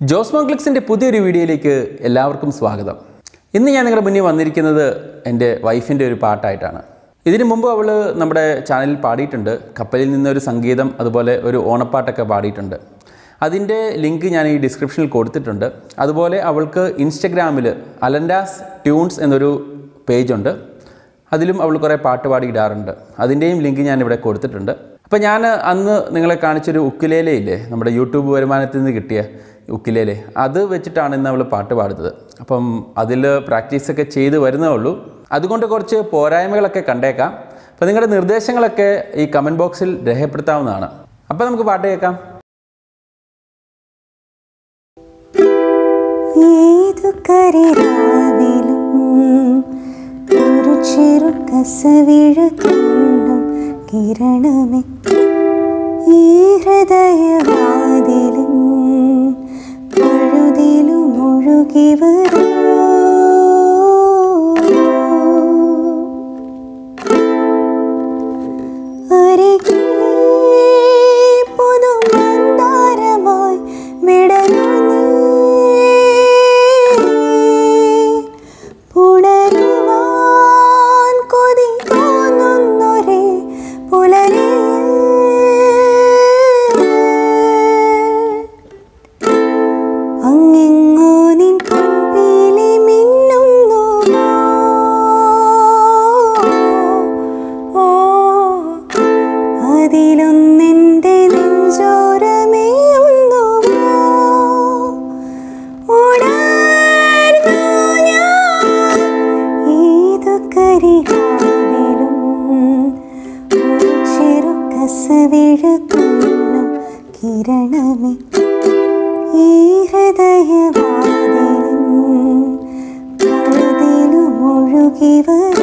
ജോസ്മോ ക്ലിക്സിൻ്റെ പുതിയൊരു വീഡിയോയിലേക്ക് എല്ലാവർക്കും സ്വാഗതം ഇന്ന് ഞാൻ നിങ്ങളുടെ മുന്നിൽ വന്നിരിക്കുന്നത് എൻ്റെ വൈഫിൻ്റെ ഒരു പാട്ടായിട്ടാണ് ഇതിനു മുമ്പ് അവൾ നമ്മുടെ ചാനലിൽ പാടിയിട്ടുണ്ട് കപ്പലിൽ നിന്നൊരു സംഗീതം അതുപോലെ ഒരു ഓണപ്പാട്ടൊക്കെ പാടിയിട്ടുണ്ട് അതിൻ്റെ ലിങ്ക് ഞാൻ ഈ ഡിസ്ക്രിപ്ഷനിൽ കൊടുത്തിട്ടുണ്ട് അതുപോലെ അവൾക്ക് ഇൻസ്റ്റഗ്രാമിൽ അലൻഡാസ് ട്യൂൺസ് എന്നൊരു പേജുണ്ട് അതിലും അവൾ കുറേ പാട്ട് പാടി ഇടാറുണ്ട് അതിൻ്റെയും ലിങ്ക് ഞാൻ ഇവിടെ കൊടുത്തിട്ടുണ്ട് അപ്പോൾ ഞാൻ അന്ന് നിങ്ങളെ കാണിച്ചൊരു ഉക്കിലേല ഇല്ലേ നമ്മുടെ യൂട്യൂബ് വരുമാനത്തിൽ നിന്ന് കിട്ടിയ ഉക്കിലേലെ അത് വെച്ചിട്ടാണ് ഇന്ന് അവൾ പാട്ട് പാടുന്നത് അപ്പം അതിൽ പ്രാക്ടീസൊക്കെ ചെയ്ത് വരുന്നേ ഉള്ളൂ അതുകൊണ്ട് കുറച്ച് പോരായ്മകളൊക്കെ കണ്ടേക്കാം അപ്പോൾ നിങ്ങളുടെ നിർദ്ദേശങ്ങളൊക്കെ ഈ കമൻറ്റ് ബോക്സിൽ രേഖപ്പെടുത്താവുന്നതാണ് അപ്പോൾ നമുക്ക് പാട്ട് കേൾക്കാം ഏതു കരരാവിലും ഒരു ചെറു കസവിഴുത്തുണ്ടും കിരണമേ ഈ ഹൃദയവാതിലും പഴുതിലും ഒഴുകി വരൂ അരികിലേ പുതുമന്ദാരമായി വിടർന്നു നീ. പുണരുവാൻ കൊതി തോന്നുന്നൊരേ പുലരിയിൽ അങ്ങിങ്ങോ നിൻ കൺപീലി മിന്നുന്നു ഓ അതിലൊന്നെൻ്റെ നെഞ്ചോരമേയുന്നു ഉണർന്നു ഞാൻ ഏതു കരികാവിലും ഒരു ചെറു കസവിഴുത്തുന്നും കിരണമേ ഈ ഹൃദയവാതിലും പഴുതിലും ഒഴുകി വരൂ